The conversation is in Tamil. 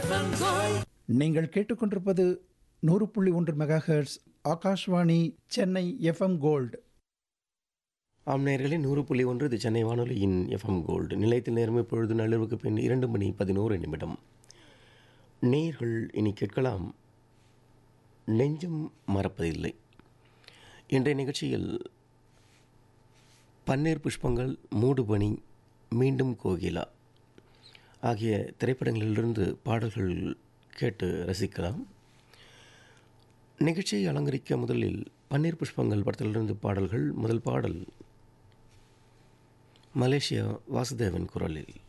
நீங்கள் கேட்டுக்கொண்டிருப்பது நூறு புள்ளி ஒன்று megahertz Akashvani Chennai FM gold ஆம் நேயர்களே நூறு புள்ளி ஒன்று இது சென்னை வானொலியின் எஃப்எம் கோல்டு நிலையத்தில் நேரம் இப்பொழுது நள்ளிரவுக்கு பின் இரண்டு மணி பதினோரு நிமிடம் நேயர்கள் இனி கேட்கலாம் நெஞ்சம் மறப்பதில்லை இன்றைய நிகழ்ச்சியில் பன்னீர் புஷ்பங்கள் மூடுபனி மீண்டும் கோகிலா ஆகிய திரைப்படங்களிலிருந்து பாடல்கள் கேட்டு ரசிக்கலாம் நிகழ்ச்சியை அலங்கரிக்க முதலில் பன்னீர் புஷ்பங்கள் படத்திலிருந்து பாடல்கள் முதல் பாடல் மலேசியா வாசுதேவன் குரலில்